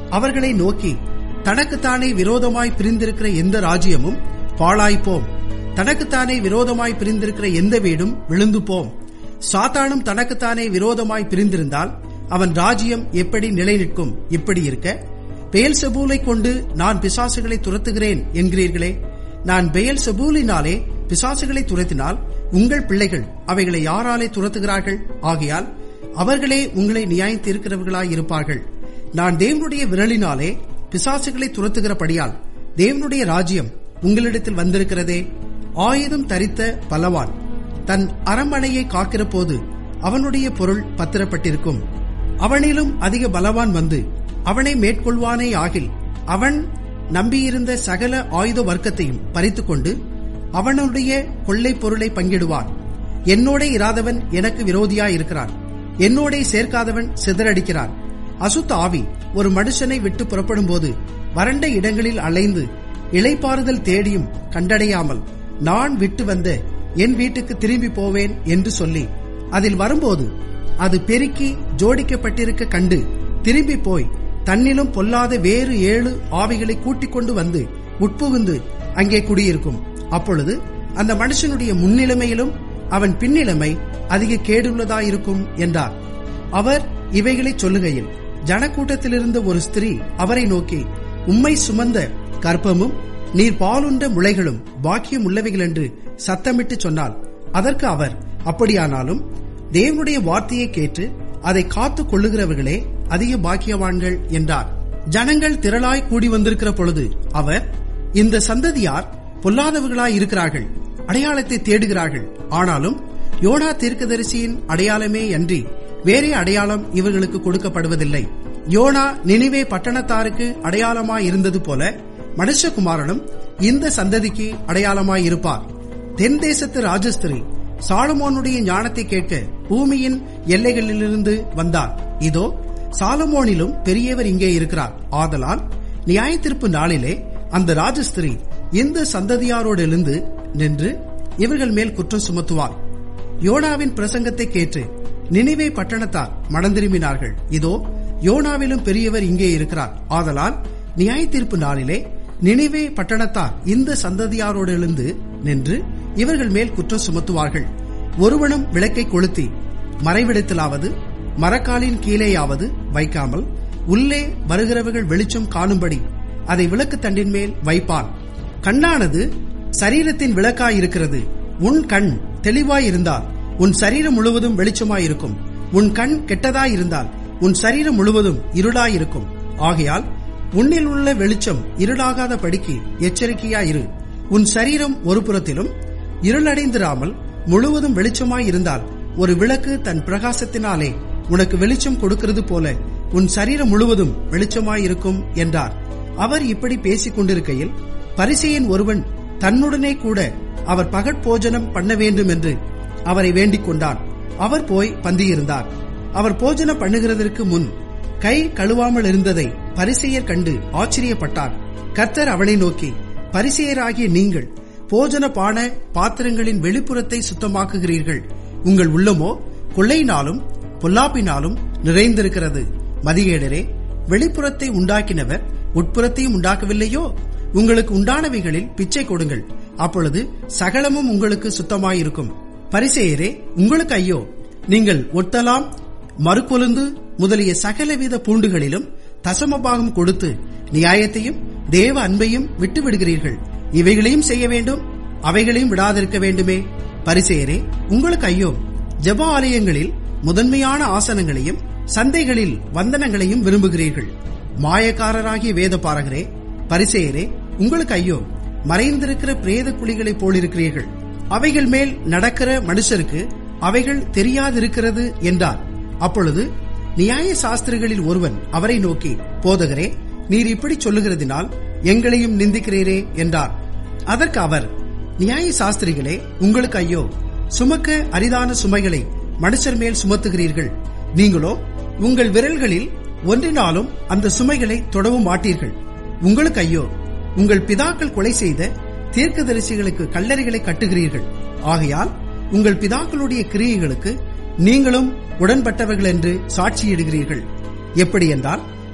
அவர்களை நோக்கி தனக்குத்தானே விரோதமாய் பிரிந்திருக்கிற எந்த ராஜ்யமும் பாழாய்ப்போம் தனக்குத்தானே விரோதமாய் பிரிந்திருக்கிற எந்த வீடும் விழுந்து போம் சாத்தானும் தனக்குத்தானே விரோதமாய் பிரிந்திருந்தால் அவன் ராஜ்யம் எப்படி நிலை நிற்கும் இப்படி இருக்க பெயல் செபூலை கொண்டு நான் பிசாசுகளை துரத்துகிறேன் என்கிறீர்களே நான் பெயல் செபூலினாலே பிசாசுகளை துரத்தினால் உங்கள் பிள்ளைகள் அவைகளை யாராலே துரத்துகிறார்கள் ஆகையால் அவர்களே உங்களை நியாயம் இருக்கிறவர்களாய் இருப்பார்கள் நான் தேவனுடைய விரலினாலே பிசாசுகளை துரத்துகிறபடியால் தேவனுடைய ராஜ்யம் உங்களிடத்தில் வந்திருக்கிறதே ஆயுதம் தரித்த பலவான் தன் அரண்மனையை காக்கிற போது அவனுடைய பொருள் பத்திரப்பட்டிருக்கும் அவனிலும் அதிக பலவான் வந்து அவனை மேற்கொள்வானே ஆகில் அவன் நம்பியிருந்த சகல ஆயுத வர்க்கத்தையும் பறித்துக்கொண்டு அவனுடைய கொள்ளை பொருளை பங்கிடுவான் என்னோட இராதவன் எனக்கு விரோதியாயிருக்கிறான் என்னோட சேர்க்காதவன் சிதறடிக்கிறான் அசுத்த ஆவி ஒரு மனுஷனை விட்டு புறப்படும் போது வறண்ட இடங்களில் அலைந்து இளைப்பாறுதல் தேடியும் கண்டடையாமல் நான் விட்டு வந்த என் வீட்டுக்கு திரும்பி போவேன் என்று சொல்லி அதில் வரும்போது அது பெருக்கி ஜோடிக்கப்பட்டிருக்க கண்டு திரும்பி போய் தன்னிலும் பொல்லாத வேறு ஏழு ஆவிகளை கூட்டிக் கொண்டு வந்து உட்புகுந்து அங்கே குடியிருக்கும் அப்பொழுது அந்த மனுஷனுடைய முன்னிலைமையிலும் அவன் பின்னிலைமை அதிக கேடுள்ளதாயிருக்கும் என்றார் அவர் இவைகளை சொல்லுகையில் ஜனக்கூட்டத்திலிருந்த ஒரு ஸ்திரீ அவரை நோக்கி உம்மை சுமந்த கற்பமும் நீர் பாலுண்ட முளைகளும் பாக்கியம் உள்ளவைகள் என்று சத்தமிட்டு சொன்னாள் அதற்கு அவர் அப்படியானாலும் தேவனுடைய வார்த்தையை கேட்டு அதை காத்து கொள்ளுகிறவர்களே அதிக பாக்கியவான்கள் என்றார் ஜனங்கள் திரளாய் கூடி வந்திருக்கிற பொழுது அவர் இந்த சந்ததியார் பொல்லாதவர்களாய் இருக்கிறார்கள் அடையாளத்தை தேடுகிறார்கள் ஆனாலும் யோனா தீர்க்கதரிசியின் அடையாளமே அன்றி வேறே அடையாளம் இவர்களுக்கு கொடுக்கப்படுவதில்லை யோனா நினைவே பட்டணத்தாருக்கு அடையாளமாய் இருந்தது போல மனுஷகுமாரனும் இந்த சந்ததிக்கு அடையாளமாய் இருப்பார் தென் தேசத்து ராஜஸ்திரி சாலமோனுடைய ஞானத்தை கேட்க பூமியின் எல்லைகளிலிருந்து வந்தார் இதோ சாலமோனிலும் பெரியவர் இங்கே இருக்கிறார் ஆதலால் நியாயத்திருப்பு நாளிலே அந்த ராஜஸ்திரி இந்த சந்ததியாரோடு எழுந்து நின்று இவர்கள் மேல் குற்றம் சுமத்துவார் யோனாவின் பிரசங்கத்தை கேட்டு நினைவே பட்டணத்தார் மடந்திரும்பினார்கள் இதோ யோனாவிலும் பெரியவர் இங்கே இருக்கிறார் ஆதலால் நியாயத்தீர்ப்பு நாளிலே நினைவே பட்டணத்தார் இந்த சந்ததியாரோடு எழுந்து நின்று இவர்கள் மேல் குற்றம் சுமத்துவார்கள் ஒருவனும் விளக்கை கொளுத்தி மறைவிடத்திலாவது மரக்காலின் கீழேயாவது வைக்காமல் உள்ளே வருகிறவர்கள் வெளிச்சம் காணும்படி அதை விளக்கு தண்டின் மேல் வைப்பான் கண்ணானது சரீரத்தின் விளக்காயிருக்கிறது உன் கண் தெளிவாயிருந்தால் உன் சரீரம் முழுவதும் வெளிச்சமாயிருக்கும் உன் கண் கெட்டதாயிருந்தால் உன் சரீரம் முழுவதும் இருளாயிருக்கும் ஆகையால் உன்னில் உள்ள வெளிச்சம் இருளாகாத படிக்கு எச்சரிக்கையாயிரு உன் சரீரம் ஒரு புறத்திலும் இருளடைந்திராமல் முழுவதும் வெளிச்சமாயிருந்தால் ஒரு விளக்கு தன் பிரகாசத்தினாலே உனக்கு வெளிச்சம் கொடுக்கிறது போல உன் சரீரம் முழுவதும் வெளிச்சமாயிருக்கும் என்றார் அவர் இப்படி பேசிக் கொண்டிருக்கையில் பரிசையின் ஒருவன் தன்னுடனே கூட அவர் பகற்போஜனம் பண்ண வேண்டும் என்று அவரை வேண்டிக் கொண்டான் அவர் போய் பந்தியிருந்தார் அவர் போஜனம் பண்ணுகிறதற்கு முன் கை கழுவாமல் இருந்ததை பரிசெயர் கண்டு ஆச்சரியப்பட்டார் கர்த்தர் அவனை நோக்கி பரிசெயராகிய நீங்கள் போஜன பான பாத்திரங்களின் வெளிப்புறத்தை சுத்தமாக்குகிறீர்கள் உங்கள் உள்ளமோ கொள்ளையினாலும் பொல்லாப்பினாலும் நிறைந்திருக்கிறது மதிகேடரே வெளிப்புறத்தை உண்டாக்கினவர் உட்புறத்தையும் உண்டாக்கவில்லையோ உங்களுக்கு உண்டானவைகளில் பிச்சை கொடுங்கள் அப்பொழுது சகலமும் உங்களுக்கு சுத்தமாயிருக்கும் பரிசெயரே உங்களுக்கு ஐயோ நீங்கள் ஒட்டலாம் மறுக்கொழுந்து முதலிய சகலவித பூண்டுகளிலும் தசமபாகம் கொடுத்து நியாயத்தையும் தேவ அன்பையும் விட்டு விடுகிறீர்கள் இவைகளையும் செய்ய வேண்டும் அவைகளையும் விடாதிருக்க வேண்டுமே பரிசெயரே உங்களுக்கு ஐயோ ஜப ஆலயங்களில் முதன்மையான ஆசனங்களையும் சந்தைகளில் வந்தனங்களையும் விரும்புகிறீர்கள் மாயக்காரராகிய வேத பாரகரே பரிசெயரே உங்களுக்கு ஐயோ மறைந்திருக்கிற பிரேத குழிகளைப் போலிருக்கிறீர்கள் அவைகள் மேல் நடக்கிற மனுஷருக்கு அவைகள் தெரியாதிருக்கிறது என்றார் அப்பொழுது நியாய சாஸ்திரிகளில் ஒருவன் அவரை நோக்கி போதகரே நீர் இப்படி சொல்லுகிறதினால் எங்களையும் நிந்திக்கிறீரே என்றார் அதற்கு அவர் நியாய சாஸ்திரிகளே உங்களுக்கு ஐயோ சுமக்க அரிதான சுமைகளை மனுஷர் மேல் சுமத்துகிறீர்கள் நீங்களோ உங்கள் விரல்களில் ஒன்றினாலும் அந்த சுமைகளை தொடவும் மாட்டீர்கள் உங்களுக்கு ஐயோ உங்கள் பிதாக்கள் கொலை செய்த தீர்க்கதரிசிகளுக்கு கல்லறைகளை கட்டுகிறீர்கள் ஆகையால் உங்கள் பிதாக்களுடைய கிரியைகளுக்கு நீங்களும் உடன்பட்டவர்கள் என்று சாட்சியிடுகிறீர்கள் எப்படி என்றால்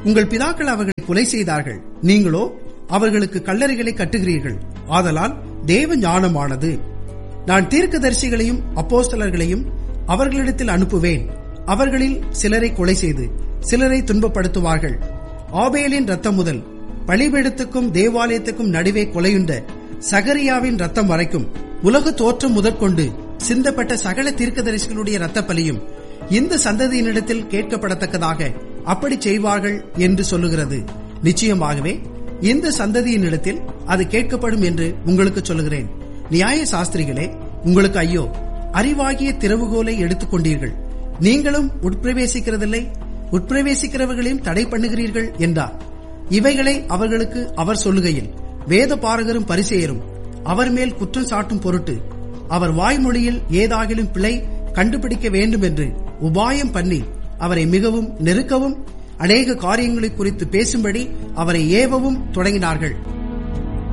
உங்கள் பிதாக்கள் அவர்களை கொலை செய்தார்கள் நீங்களோ அவர்களுக்கு கல்லறைகளை கட்டுகிறீர்கள் ஆதலால் தேவ ஞானமானது நான் தீர்க்கதரிசிகளையும் அப்போஸ்தலர்களையும் அவர்களிடத்தில் அனுப்புவேன் அவர்களில் சிலரை கொலை செய்து சிலரை துன்பப்படுத்துவார்கள் ஆபேலின் ரத்தம் முதல் பலிபீடத்துக்கும் தேவாலயத்துக்கும் நடுவே கொலையுண்ட சகரியாவின் ரத்தம் வரைக்கும் உலக தோற்றம் முதற்கொண்டு சிந்தப்பட்ட சகல தீர்க்கதரிசிகளுடைய ரத்த பலியும் இந்த சந்ததியினிடத்தில் கேட்கப்படத்தக்கதாக அப்படி செய்வார்கள் என்று சொல்லுகிறது நிச்சயமாகவே இந்த சந்ததியினிடத்தில் அது கேட்கப்படும் என்று உங்களுக்கு சொல்லுகிறேன் நியாய சாஸ்திரிகளே உங்களுக்கு ஐயோ அறிவாகிய திறவுகோலை எடுத்துக் கொண்டீர்கள் நீங்களும் உட்பிரவேசிக்கிறதில்லை உட்பிரவேசிக்கிறவர்களையும் தடை பண்ணுகிறீர்கள் என்றார் இவைகளை அவர்களுக்கு அவர் சொல்லுகையில் வேத பாரகரும் பரிசெயரும் அவர் மேல் குற்றம் சாட்டும் பொருட்டு அவர் வாய்மொழியில் ஏதாகிலும் பிழை கண்டுபிடிக்க வேண்டும் என்று உபாயம் பண்ணி அவரை மிகவும் நெருக்கவும் அநேக காரியங்களை குறித்து பேசும்படி அவரை ஏவவும் தொடங்கினார்கள்